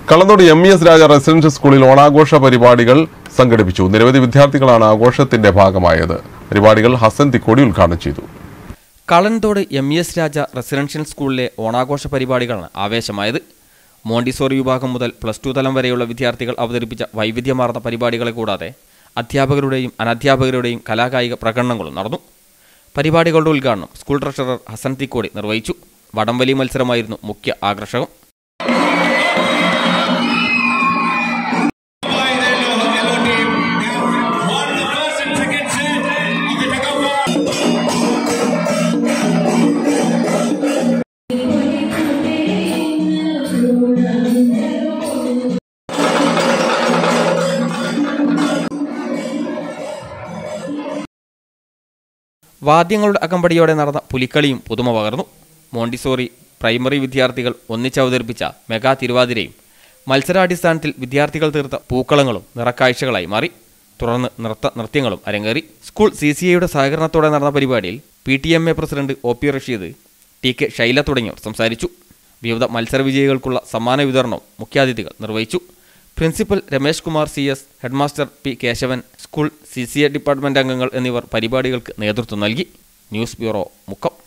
കളന്നോട് M E S Raja residential സ്കൂളിൽ ഓണാഘോഷ പരിപാടികൾ സംഘടിപ്പിച്ചു നിരവധി വിദ്യാർത്ഥികളാണ് ആഘോഷത്തിന്റെ ഭാഗമായത് പരിപാടികൾ ഹസൻ തിക്കോടി ഉദ്ഘാടനം ചെയ്തു Kalanthode M E S Raja residential സ്കൂളിലെ ഓണാഘോഷ പരിപാടികളാണ് ആവേശമായത് മോണ്ടിസോറി വിഭാഗം മുതൽ പ്ലസ് ടു തലം വരെയുള്ള വിദ്യാർത്ഥികൾ അവതരിപ്പിച്ച വൈവിധ്യമാർന്ന പരിപാടികളെ കൂടാതെ അധ്യാപകരുടെയും അനധ്യാപകരുടെയും കലാകായിക പ്രകടനങ്ങളും നടന്നു പരിപാടികളുടെ ഉദ്ഘാടനം സ്കൂൾ ട്രഷറർ ഹസൻ തിക്കോടി നിർവഹിച്ചു വടംവലി മത്സരമായിരുന്നു മുഖ്യ ആകർഷകം വാദ്യങ്ങളുടെ അകമ്പടിയോടെ നടന്ന പുലിക്കളിയും പുതുമ പകർന്നു മോണ്ടിസോറി പ്രൈമറി വിദ്യാർത്ഥികൾ ഒന്നിച്ചവതരിപ്പിച്ച മെഗാ തിരുവാതിരയും മത്സരാടിസ്ഥാനത്തിൽ വിദ്യാർത്ഥികൾ തീർത്ത പൂക്കളങ്ങളും നിറക്കാഴ്ചകളായി മാറി തുടർന്ന് നൃത്ത നൃത്യങ്ങളും അരങ്ങേറി സ്കൂൾ സി സി ഐയുടെ സഹകരണത്തോടെ നടന്ന പരിപാടിയിൽ P T M A president O P Rasheed T K Shaila തുടങ്ങിയവർ സംസാരിച്ചു വിവിധ മത്സര വിജയികൾക്കുള്ള സമ്മാന വിതരണവും മുഖ്യാതിഥികൾ നിർവഹിച്ചു principal Ramesh Kumar C S headmaster P Keshavan school C C A department അംഗങ്ങൾ എന്നിവർ പരിപാടികൾക്ക് നേതൃത്വം നൽകി ന്യൂസ് ബ്യൂറോ മുക്കം